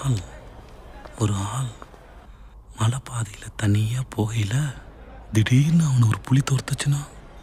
நாள் ஒரு ஆள் மலைப்பாதையில் தனியாக போகையில் திடீர்னு அவனை ஒரு புலி துரத்துச்சுன்னா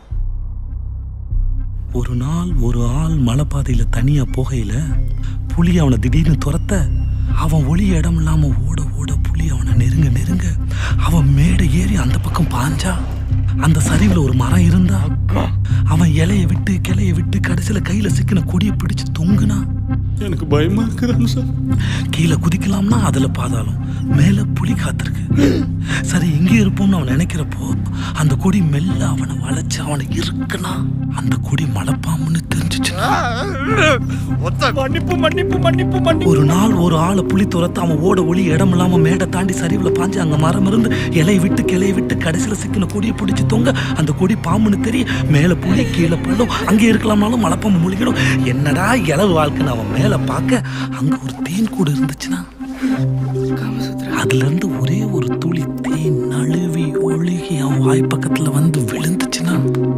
ஒரு நாள் ஒரு ஆள் மலைப்பாதையில் தனியாக போகையில் புலி அவனை திடீர்னு துரத்த அவன் ஒளி இடம் இல்லாமல் ஓட ஓட புலி அவனை நெருங்க நெருங்க அவன் மேடை ஏறி அந்த பக்கம் பாஞ்சா அந்த சரிவில் ஒரு மரம் இருந்தா அவன் இலைய விட்டு கிளைய விட்டு கடைசியில் கையில் சிக்கின கொடியை பிடிச்சு தொங்குனா எனக்கு பயமா இருக்குதாங்க சார் கீழே குதிக்கலாம்னா அதுல பாதாளம் மேல புலி காத்திருக்கு சரி இங்கே இருப்போம்னு அவன் நினைக்கிறப்போ அந்த கொடி மெல்ல அவனை வளைச்சு அவனை இருக்குனா அந்த கொடி மலைப்பாம்புன்னு தெரிஞ்சிச்சுன்னா மன்னிப்பு மன்னிப்பு மன்னிப்பு மன்னிப்பு ஒரு நாள் ஒரு ஆளை புலி துரத்து அவன் ஓட ஒளி இடம் இல்லாம மேடை தாண்டி சரிவுல பாஞ்சு அங்க மரம் இருந்து இலையை விட்டு கிளைய விட்டு கடைசியில சிக்கின கொடியை பிடிச்சு தொங்க அந்த கொடி பாம்புன்னு தெரிய மேல புலி கீழே பள்ளம் அங்கே இருக்கலாம்னாலும் மலைப்பாம்பு முழிக்கணும் என்னடா இளவு வாழ்க்கைன்னு அவன் மேல பார்க்க அங்க ஒரு தேன் கூடு இருந்துச்சுன்னா அதுல இருந்து ஒரே ஒரு துளி தேன் நழுவி ஒழுகி அவன் வாய் பக்கத்துல வந்து விழுந்துச்சுன்னா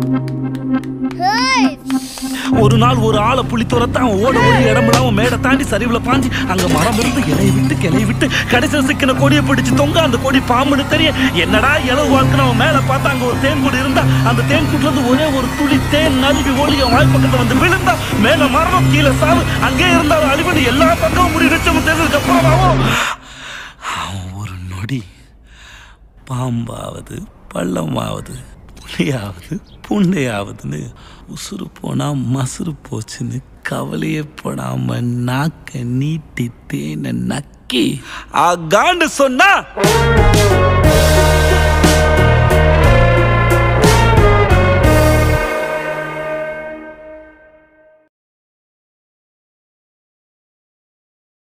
ஒரு நாள் ஒரு ஆளை புலி துரத்த அவன் ஓட ஓடி இடமில்லாம மேடை தாண்டி சரிவுல பாஞ்சு அங்க மரம் இருந்து இலைய விட்டு கிளைய விட்டு கடைசியில் சிக்கின கொடியை பிடிச்சு தொங்க அந்த கொடி பாம்புன்னு தெரிய என்னடா இளவு வாழ்க்கை அவன் மேல பார்த்தா அங்க ஒரு தேன் கூடு இருந்தா அந்த தேன் கூட்டுல இருந்து ஒரே ஒரு துளி தேன் நழுவி ஒளி அவன் வாய் பக்கத்துல வந்து விழுந்தா மேல மரணம் கீழே சாவு அங்கே இருந்தாலும் அழிவன் எல்லா பக்கமும் முடிவு தெரிஞ்சதுக்கு அப்புறமாவும் அவன் ஒரு நொடி பாம்பாவது பள்ளமாவது புலியாவது புண்டையாவதுன்னு உசுறு போனா மசுறு போச்சுன்னு கவலையே படாம நாக்க நீட்டி தேனை நக்கி ஆகான்னு சொன்னா